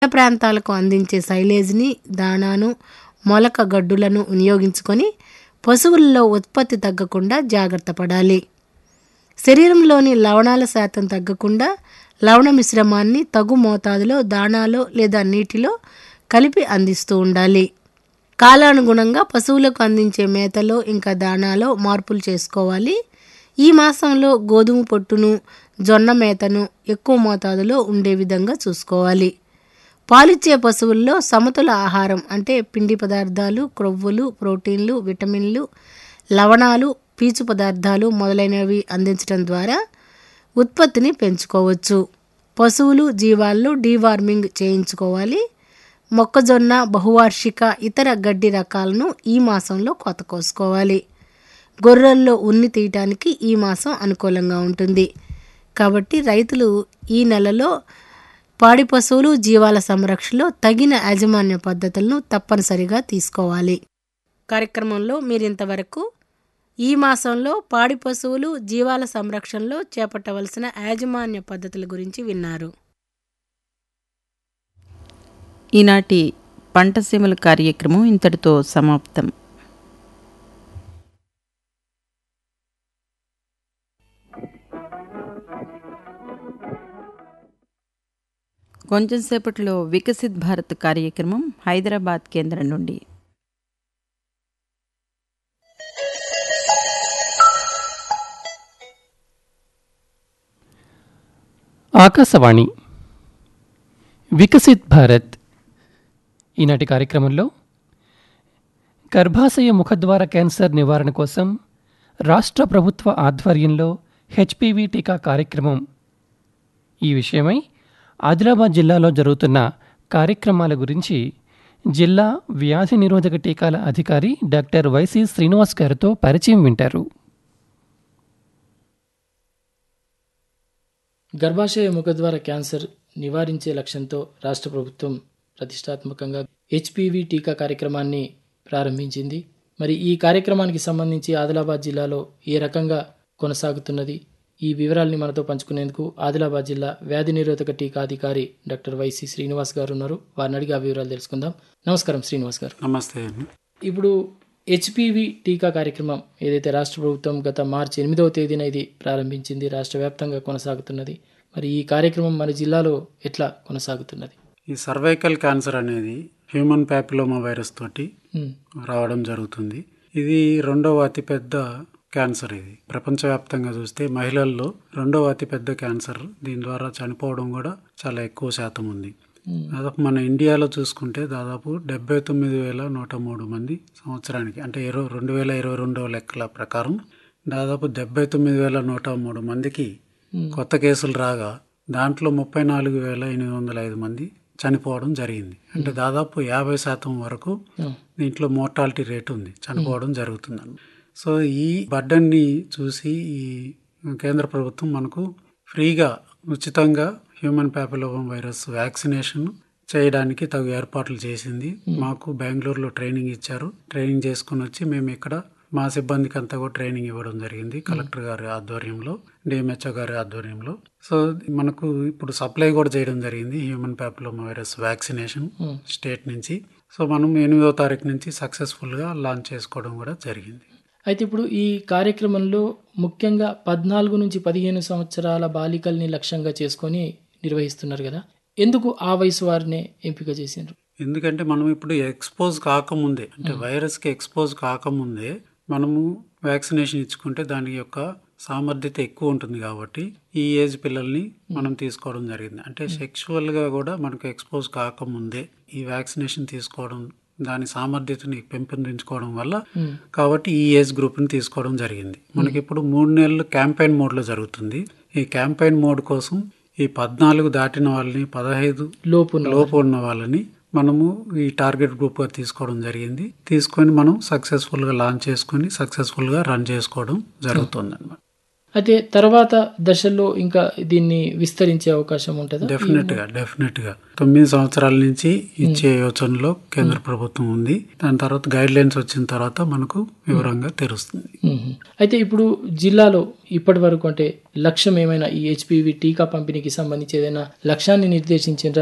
ప్రాంతాలకు అందించే సైలేజ్ని దాణాను మొలక గడ్డులను వినియోగించుకొని పశువుల్లో ఉత్పత్తి తగ్గకుండా జాగ్రత్త పడాలి శరీరంలోని లవణాల శాతం తగ్గకుండా లవణ మిశ్రమాన్ని తగు మోతాదులో దాణాలో లేదా నీటిలో కలిపి అందిస్తూ ఉండాలి కాలానుగుణంగా పశువులకు అందించే మేతలో ఇంకా దాణాలో మార్పులు చేసుకోవాలి ఈ మాసంలో గోధుమ పొట్టును జొన్న మేతను ఎక్కువ మోతాదులో ఉండే విధంగా చూసుకోవాలి పాలిచ్చే పశువుల్లో సమతుల ఆహారం అంటే పిండి పదార్థాలు క్రొవ్వులు ప్రోటీన్లు విటమిన్లు లవణాలు పీచు పదార్థాలు మొదలైనవి అందించడం ద్వారా ఉత్పత్తిని పెంచుకోవచ్చు పశువులు జీవాల్లో డీవార్మింగ్ చేయించుకోవాలి మొక్కజొన్న బహువార్షిక ఇతర గడ్డి రకాలను ఈ మాసంలో కోత కోసుకోవాలి గొర్రెల్లో ఉన్ని తీయటానికి ఈ మాసం అనుకూలంగా ఉంటుంది కాబట్టి రైతులు ఈ నెలలో పాడి పశువులు జీవాల సంరక్షణలో తగిన యాజమాన్య పద్ధతులను తప్పనిసరిగా తీసుకోవాలి కార్యక్రమంలో మీరింతవరకు ఈ మాసంలో పాడి పశువులు జీవాల సంరక్షణలో చేపట్టవలసిన యాజమాన్య పద్ధతుల గురించి విన్నారు ఈనాటి పంటసీమల కార్యక్రమం ఇంతటితో సమాప్తం కొంచెం సేపట్లో వికసిత్ భారత్ కార్యక్రమం హైదరాబాద్ కేంద్రం నుండి ఆకాశవాణి వికసిత్ భారత్ ఈనాటి కార్యక్రమంలో గర్భాశయ ముఖద్వార క్యాన్సర్ నివారణ కోసం రాష్ట్ర ప్రభుత్వ ఆధ్వర్యంలో హెచ్పివి టీకా కార్యక్రమం ఈ విషయమై ఆదిలాబాద్ జిల్లాలో జరుగుతున్న కార్యక్రమాల గురించి జిల్లా వ్యాధి నిరోధక టీకాల అధికారి డాక్టర్ వైసి శ్రీనివాస్ గారితో పరిచయం వింటారు గర్భాశయ ముఖద్వార క్యాన్సర్ నివారించే లక్ష్యంతో రాష్ట్ర ప్రభుత్వం ప్రతిష్టాత్మకంగా హెచ్పివి టీకా కార్యక్రమాన్ని ప్రారంభించింది మరి ఈ కార్యక్రమానికి సంబంధించి ఆదిలాబాద్ జిల్లాలో ఏ రకంగా కొనసాగుతున్నది ఈ వివరాల్ని మనతో పంచుకునేందుకు ఆదిలాబాద్ జిల్లా వ్యాధి నిరోధక టీకా అధికారి డాక్టర్ వైసి శ్రీనివాస్ గారు ఉన్నారు వారిని అడిగి ఆ వివరాలు తెలుసుకుందాం నమస్కారం శ్రీనివాస్ గారు నమస్తే అండి ఇప్పుడు హెచ్పివి టీకా కార్యక్రమం ఏదైతే రాష్ట్ర ప్రభుత్వం గత మార్చి ఎనిమిదవ తేదీన ఇది ప్రారంభించింది రాష్ట్ర వ్యాప్తంగా కొనసాగుతున్నది మరి ఈ కార్యక్రమం మన జిల్లాలో ఎట్లా కొనసాగుతున్నది ఈ సర్వైకల్ క్యాన్సర్ అనేది హ్యూమన్ ప్యాపిలోమా వైరస్ తోటి ఉమ్, రావడం జరుగుతుంది ఇది రెండవ అతిపెద్ద క్యాన్సర్ ఇది ప్రపంచవ్యాప్తంగా చూస్తే మహిళల్లో రెండవ అతిపెద్ద క్యాన్సర్ దీని ద్వారా చనిపోవడం కూడా చాలా ఎక్కువ శాతం ఉంది దాదాపు మన ఇండియాలో చూసుకుంటే దాదాపు డెబ్బై తొమ్మిది వేల నూట మూడు మంది సంవత్సరానికి అంటే ఇరవై రెండు వేల ఇరవై రెండవ లెక్కల ప్రకారం దాదాపు డెబ్బై తొమ్మిది వేల నూట మూడు మందికి కొత్త కేసులు రాగా దాంట్లో ముప్పై నాలుగు వేల ఎనిమిది వందల ఐదు మంది చనిపోవడం జరిగింది అంటే దాదాపు యాభై శాతం వరకు దీంట్లో మోర్టాలిటీ రేట్ ఉంది చనిపోవడం జరుగుతుంది సో ఈ బడ్డన్ని చూసి ఈ కేంద్ర ప్రభుత్వం మనకు ఫ్రీగా ఉచితంగా హ్యూమన్ ప్యాపిలోమా వైరస్ వ్యాక్సినేషన్ చేయడానికి తగు ఏర్పాట్లు చేసింది మాకు బెంగళూరులో ట్రైనింగ్ ఇచ్చారు ట్రైనింగ్ చేసుకుని వచ్చి మేము ఇక్కడ మా సిబ్బందికి అంతా కూడా ట్రైనింగ్ ఇవ్వడం జరిగింది కలెక్టర్ గారి ఆధ్వర్యంలో డిఎంహెచ్ఓ గారి ఆధ్వర్యంలో సో మనకు ఇప్పుడు సప్లై కూడా చేయడం జరిగింది human papilloma virus vaccination state నుంచి సో మనం ఎనిమిదో తారీఖు నుంచి సక్సెస్ఫుల్గా లాంచ్ చేసుకోవడం కూడా జరిగింది అయితే ఇప్పుడు ఈ కార్యక్రమంలో ముఖ్యంగా పద్నాలుగు నుంచి పదిహేను సంవత్సరాల బాలికల్ని లక్ష్యంగా చేసుకొని నిర్వహిస్తున్నారు కదా ఎందుకు ఆ వయసు వారినే ఎంపిక చేసిండ్రు ఎందుకంటే మనం ఇప్పుడు ఎక్స్పోజ్ కాకముందే అంటే వైరస్కి ఎక్స్పోజ్ కాకముందే మనము వ్యాక్సినేషన్ ఇచ్చుకుంటే దాని యొక్క సామర్థ్యత ఎక్కువ ఉంటుంది కాబట్టి ఈ ఏజ్ పిల్లల్ని మనం తీసుకోవడం జరిగింది అంటే సెక్షువల్గా కూడా మనకు ఎక్స్పోజ్ కాకముందే ఈ వ్యాక్సినేషన్ తీసుకోవడం దాని సామర్థ్యతని పెంపొందించుకోవడం వల్ల కాబట్టి ఈ ఏజ్ గ్రూప్ని తీసుకోవడం జరిగింది మనకి ఇప్పుడు మూడు నెలలు క్యాంపెయిన్ మోడ్లో జరుగుతుంది ఈ క్యాంపెయిన్ మోడ్ కోసం ఈ పద్నాలుగు దాటిన వాళ్ళని పదహైదు లోపు లోపు ఉన్న వాళ్ళని మనము ఈ టార్గెట్ గ్రూప్గా తీసుకోవడం జరిగింది తీసుకొని మనం సక్సెస్ఫుల్గా లాంచ్ చేసుకొని సక్సెస్ఫుల్గా రన్ చేసుకోవడం జరుగుతుంది అనమాట అయితే తర్వాత దశల్లో ఇంకా దీన్ని విస్తరించే అవకాశం ఉంటుందా డెఫినెట్ గా డెఫినెట్ గా తొమ్మిది సంవత్సరాల నుంచి ఇచ్చే యోచనలో కేంద్ర ప్రభుత్వం ఉంది దాని తర్వాత గైడ్ లైన్స్ వచ్చిన తర్వాత మనకు వివరంగా తెలుస్తుంది మ్మ్. అయితే ఇప్పుడు జిల్లాలో ఇప్పటి వరకు అంటే లక్ష్యం ఏమైనా ఈ హెచ్పివి టీకా పంపిణీకి సంబంధించి ఏదైనా లక్ష్యాన్ని నిర్దేశించిండ్రా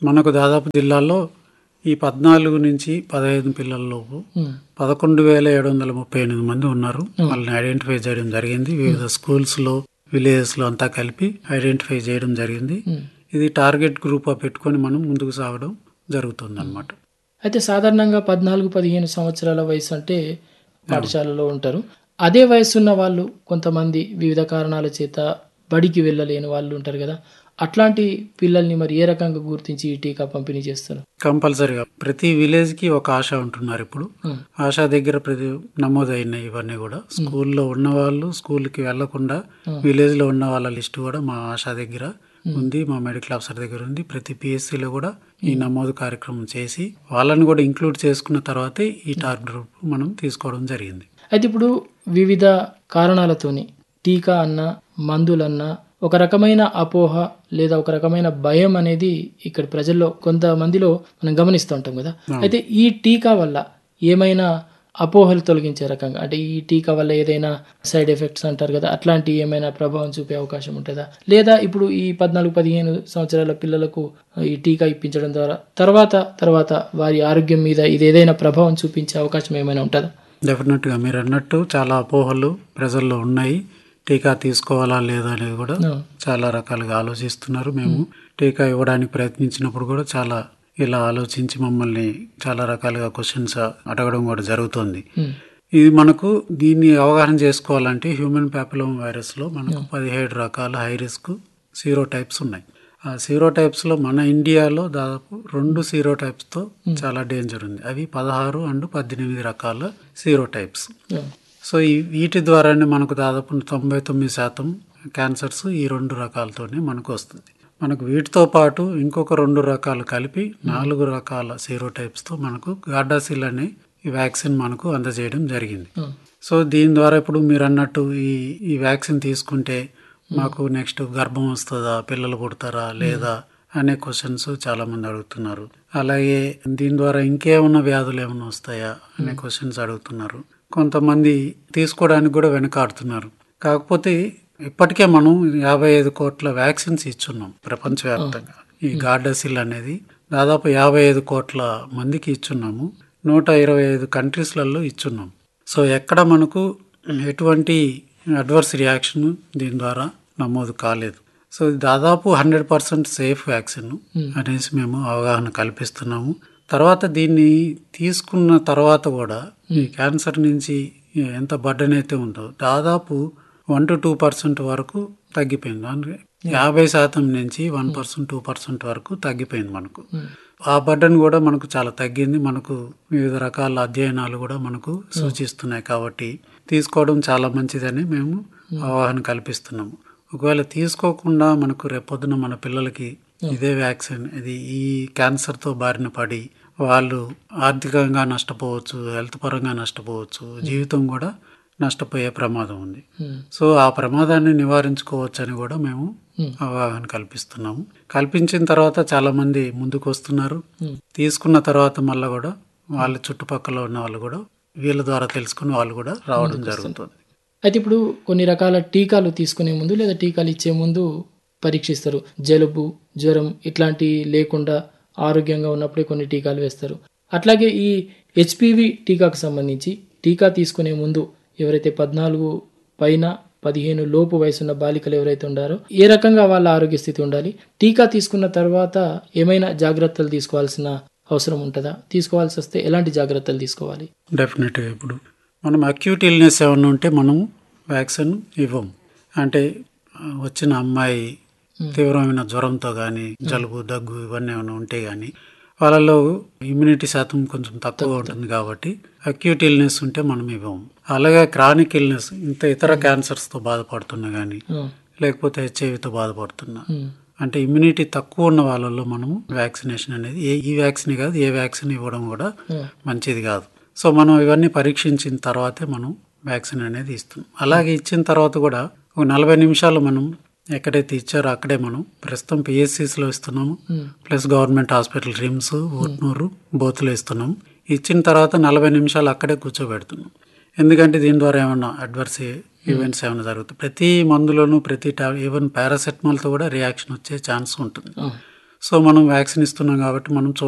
మనకు దాదాపు జిల్లాల్లో ఈ పద్నాలుగు నుంచి పదహైదు పిల్లల్లోపు పదకొండు వేల ఏడు వందల ముప్పై ఎనిమిది మంది ఉన్నారు వాళ్ళని ఐడెంటిఫై చేయడం జరిగింది వివిధ స్కూల్స్ లో విలేజెస్ లో అంతా కలిపి ఐడెంటిఫై చేయడం జరిగింది ఇది టార్గెట్ గ్రూప్ పెట్టుకొని మనం ముందుకు సాగడం జరుగుతుంది అనమాట అయితే సాధారణంగా పద్నాలుగు పదిహేను సంవత్సరాల వయసు అంటే పాఠశాలలో ఉంటారు అదే వయసు ఉన్న వాళ్ళు కొంతమంది వివిధ కారణాల చేత బడికి వెళ్ళలేని వాళ్ళు ఉంటారు కదా అట్లాంటి పిల్లల్ని మరి ఏ రకంగా గుర్తించి ఈ టీకా పంపిణీ చేస్తారు కంపల్సరీగా ప్రతి విలేజ్ కి ఒక ఆశ ఉంటున్నారు ఇప్పుడు ఉం. ఆశా దగ్గర ప్రతి నమోదైనాయి ఇవన్నీ కూడా స్కూల్లో ఉన్న వాళ్ళు స్కూల్కి వెళ్లకుండా విలేజ్ లో ఉన్న వాళ్ళ లిస్ట్ కూడా మా ఆశా దగ్గర ఉంది మా మెడికల్ ఆఫీసర్ దగ్గర ఉంది ప్రతి PSC లో కూడా ఈ నమోదు కార్యక్రమం చేసి వాళ్ళని కూడా ఇంక్లూడ్ చేసుకున్న తర్వాతే ఈ టార్గెట్ గ్రూప్ మనం తీసుకోవడం జరిగింది అయితే ఇప్పుడు వివిధ కారణాలతోని టీకా అన్న మందులన్నా ఒక రకమైన అపోహ లేదా ఒక రకమైన భయం అనేది ఇక్కడ ప్రజల్లో కొంతమందిలో మనం గమనిస్తూ ఉంటాం కదా అయితే ఈ టీకా వల్ల ఏమైనా అపోహలు తొలగించే రకంగా అంటే ఈ టీకా వల్ల ఏదైనా సైడ్ ఎఫెక్ట్స్ అంటారు కదా అట్లాంటి ఏమైనా ప్రభావం చూపే అవకాశం ఉంటుందా లేదా ఇప్పుడు ఈ పద్నాలుగు పదిహేను సంవత్సరాల పిల్లలకు ఈ టీకా ఇప్పించడం ద్వారా తర్వాత తర్వాత వారి ఆరోగ్యం మీద ఇది ఏదైనా ప్రభావం చూపించే అవకాశం ఏమైనా ఉంటుందా డెఫినెట్ గా మీరు అన్నట్టు చాలా అపోహలు ప్రజల్లో ఉన్నాయి టీకా తీసుకోవాలా లేదా అనేది కూడా ఆ. చాలా రకాలుగా ఆలోచిస్తున్నారు మేము టీకా ఇవ్వడానికి ప్రయత్నించినప్పుడు కూడా చాలా ఇలా ఆలోచించి మమ్మల్ని చాలా రకాలుగా క్వశ్చన్స్ అడగడం కూడా జరుగుతుంది ఉమ్. ఇది మనకు దీన్ని అవగాహన చేసుకోవాలంటే హ్యూమన్ ప్యాపిలోమ్ వైరస్ లో మనకు పదిహేడు రకాల హై రిస్క్ సీరో టైప్స్ ఉన్నాయి ఆ సీరో టైప్స్ లో మన ఇండియాలో దాదాపు రెండు సీరో టైప్స్ తో చాలా డేంజర్ ఉంది అవి పదహారు అండ్ పద్దెనిమిది రకాల సీరో టైప్స్ ఆ. సో ఈ వీటి ద్వారానే మనకు దాదాపు తొంభై తొమ్మిది శాతం క్యాన్సర్స్ ఈ రెండు రకాలతోనే మనకు వస్తుంది మనకు వీటితో పాటు ఇంకొక రెండు రకాలు కలిపి నాలుగు రకాల సీరోటైప్స్తో మనకు గార్డాసిల్ అనే ఈ వ్యాక్సిన్ మనకు అందజేయడం జరిగింది ఆ. సో దీని ద్వారా ఇప్పుడు మీరు అన్నట్టు ఈ ఈ వ్యాక్సిన్ తీసుకుంటే మాకు నెక్స్ట్ గర్భం వస్తుందా పిల్లలు పుడతారా లేదా అనే క్వశ్చన్స్ చాలా మంది అడుగుతున్నారు అలాగే దీని ద్వారా ఇంకేమన్నా వ్యాధులు ఏమైనా వస్తాయా అనే క్వశ్చన్స్ అడుగుతున్నారు కొంతమంది తీసుకోవడానికి కూడా వెనకాడుతున్నారు కాకపోతే ఇప్పటికే మనం యాభై ఐదు కోట్ల వ్యాక్సిన్స్ ఇచ్చున్నాం ప్రపంచవ్యాప్తంగా ఈ గార్డసిల్ అనేది దాదాపు యాభై ఐదు కోట్ల మందికి ఇచ్చున్నాము నూట ఇరవై ఐదు కంట్రీస్లలో ఇచ్చున్నాం సో ఎక్కడ మనకు ఎటువంటి అడ్వర్స్ రియాక్షన్ దీని ద్వారా నమోదు కాలేదు సో ఇది దాదాపు హండ్రెడ్ పర్సెంట్ సేఫ్ వ్యాక్సిన్ అనేసి మేము అవగాహన కల్పిస్తున్నాము తర్వాత దీన్ని తీసుకున్న తర్వాత కూడా ఈ క్యాన్సర్ నుంచి ఎంత బర్డన్ అయితే ఉందో దాదాపు వన్ టు టూ పర్సెంట్ వరకు తగ్గిపోయింది అంటే యాభై శాతం నుంచి వన్ పర్సెంట్ టూ పర్సెంట్ వరకు తగ్గిపోయింది మనకు ఆ బర్డన్ కూడా మనకు చాలా తగ్గింది మనకు వివిధ రకాల అధ్యయనాలు కూడా మనకు సూచిస్తున్నాయి కాబట్టి తీసుకోవడం చాలా మంచిదని మేము అవగాహన కల్పిస్తున్నాము ఒకవేళ తీసుకోకుండా మనకు రేపొద్దున మన పిల్లలకి ఇదే వ్యాక్సిన్ ఇది ఈ క్యాన్సర్తో బారిన పడి వాళ్ళు ఆర్థికంగా నష్టపోవచ్చు హెల్త్ పరంగా నష్టపోవచ్చు జీవితం కూడా నష్టపోయే ప్రమాదం ఉంది సో ఆ ప్రమాదాన్ని నివారించుకోవచ్చు అని కూడా మేము అవగాహన కల్పిస్తున్నాము కల్పించిన తర్వాత చాలా మంది ముందుకు వస్తున్నారు తీసుకున్న తర్వాత మళ్ళీ కూడా వాళ్ళ చుట్టుపక్కల ఉన్న వాళ్ళు కూడా వీళ్ళ ద్వారా తెలుసుకుని వాళ్ళు కూడా రావడం జరుగుతుంది అయితే ఇప్పుడు కొన్ని రకాల టీకాలు తీసుకునే ముందు లేదా టీకాలు ఇచ్చే ముందు పరీక్షిస్తారు జలుబు జ్వరం ఇట్లాంటి లేకుండా ఆరోగ్యంగా ఉన్నప్పుడే కొన్ని టీకాలు వేస్తారు అట్లాగే ఈ హెచ్పివి టీకాకు సంబంధించి టీకా తీసుకునే ముందు ఎవరైతే పద్నాలుగు పైన పదిహేను లోపు వయసున్న బాలికలు ఎవరైతే ఉండారో ఏ రకంగా వాళ్ళ ఆరోగ్య స్థితి ఉండాలి టీకా తీసుకున్న తర్వాత ఏమైనా జాగ్రత్తలు తీసుకోవాల్సిన అవసరం ఉంటుందా తీసుకోవాల్సి వస్తే ఎలాంటి జాగ్రత్తలు తీసుకోవాలి డెఫినెట్గా ఇప్పుడు మనం అక్యూట్ ఇల్నెస్ ఏమన్నా ఉంటే మనం వ్యాక్సిన్ ఇవ్వం అంటే ఆ, వచ్చిన అమ్మాయి తీవ్రమైన జ్వరంతో కానీ జలుబు దగ్గు ఇవన్నీ ఏమైనా ఉంటే కానీ వాళ్ళలో ఇమ్యూనిటీ శాతం కొంచెం తక్కువ ఉంటుంది కాబట్టి అక్యూట్ ఇల్నెస్ ఉంటే మనం ఇవ్వం అలాగే క్రానిక్ ఇల్నెస్ ఇంత ఇతర క్యాన్సర్స్తో బాధపడుతున్నా కానీ ఆ, లేకపోతే హెచ్ఐవితో బాధపడుతున్నా ఉమ్, అంటే ఇమ్యూనిటీ తక్కువ ఉన్న వాళ్ళలో మనము వ్యాక్సినేషన్ అనేది ఏ ఈ వ్యాక్సిన్ కాదు ఏ వ్యాక్సిన్ ఇవ్వడం కూడా ఆ, మంచిది కాదు సో మనం ఇవన్నీ పరీక్షించిన తర్వాతే మనం వ్యాక్సిన్ అనేది ఇస్తాం అలాగే ఇచ్చిన తర్వాత కూడా ఒక నలభై నిమిషాలు మనం ఎక్కడైతే ఇచ్చారో అక్కడే మనం ప్రస్తుతం పిఎస్సిస్లో ఇస్తున్నాము um, plus government hospital RIMS Utnoor బోతులు ఇస్తున్నాం ఇచ్చిన తర్వాత నలభై నిమిషాలు అక్కడే కూర్చోబెడుతున్నాం ఎందుకంటే దీని ద్వారా ఏమన్నా అడ్వర్స్ ఈవెంట్స్ ఏమైనా జరుగుతాయి ప్రతి మందులోనూ ప్రతి టా ఈవెన్ పారాసెటమాల్తో కూడా రియాక్షన్ వచ్చే ఛాన్స్ ఉంటుంది ఆ, సో మనం వ్యాక్సిన్ ఇస్తున్నాం కాబట్టి మనం